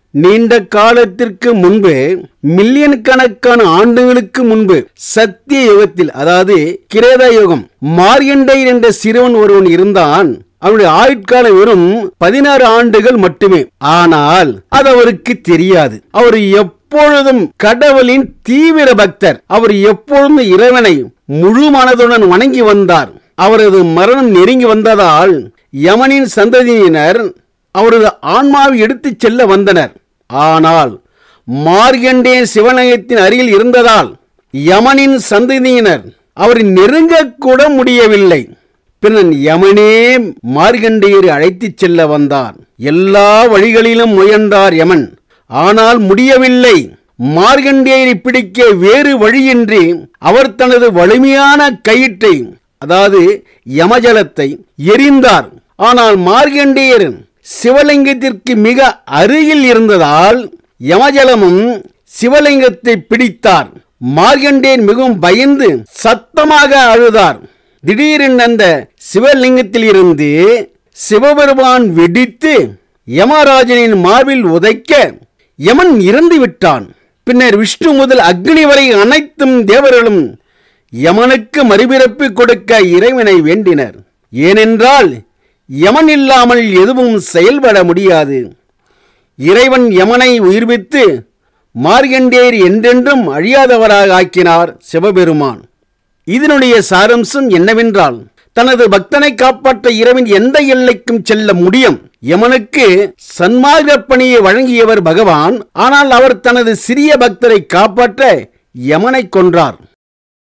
நீண்ட காலத்திற்கு முன்பு மில்லியன் கணக்கான ஆண்டுகளுக்கு முன்பு சத்திய யுகத்தில் அதாவது கிரேத யுகம் மார்கண்டையர் என்ற சிறுவன் ஒருவன் இருந்தான் அவனுடைய ஆயுட்காலம் வெறும் பதினாறு ஆண்டுகள் மட்டுமே ஆனால் அது அவருக்கு தெரியாது அவர் எப்பொழுதும் கடவுளின் தீவிர பக்தர் அவர் எப்பொழுதும் இறைவனை முழு மனதுடன் வணங்கி வந்தார் அவரது மரணம் நெருங்கி வந்ததால் யமனின் சந்ததியினர் அவரது ஆன்மாவை எடுத்துச் செல்ல வந்தனர் ஆனால் மார்கண்டேய சிவனயத்தின் அருகில் இருந்ததால் யமனின் சந்ததியினர் அவரை நெருங்கக்கூட முடியவில்லை பின்னன் யமனே மார்கண்டேயரை அழைத்துச் செல்ல வந்தார் எல்லா வழிகளிலும் முயன்றார் யமன் ஆனால் முடியவில்லை மார்கண்டேயரை பிடிக்க வேறு வழியின்றி அவர் தனது வலிமையான கயிற்றை அதாவது யமஜலத்தை எரிந்தார் ஆனால் மார்கண்டேயர் சிவலிங்கத்திற்கு மிக அருகில் இருந்ததால் யமஜலமும் சிவலிங்கத்தை பிடித்தார் மார்கண்டேயன் மிகவும் பயந்து சத்தமாக அழுதார் திடீரென அந்த சிவலிங்கத்தில் இருந்து சிவபெருமான் வெடித்து யமராஜனின் மார்பில் உதைக்க யமன் இறந்து விட்டான் பின்னர் விஷ்ணு முதல் அக்னி வரை அனைத்தும் தேவர்களும் யமனுக்கு மறுபிறப்பு கொடுக்க இறைவனை வேண்டினர் ஏனென்றால் யமன் இல்லாமல் எதுவும் செயல்பட முடியாது இறைவன் யமனை உயிர்ப்பித்து மார்கண்டேயர் என்றென்றும் அழியாதவராக ஆக்கினார் சிவபெருமான் இதனுடைய சாரம்சம் என்னவென்றால் தனது பக்தனை காப்பாற்ற இரவின் எந்த எல்லைக்கும் செல்ல முடியும் யமனுக்கு சன்மார்க்க பணியை வழங்கியவர் பகவான் ஆனால் அவர் தனது சிறிய பக்தரை காப்பாற்ற யமனை கொன்றார்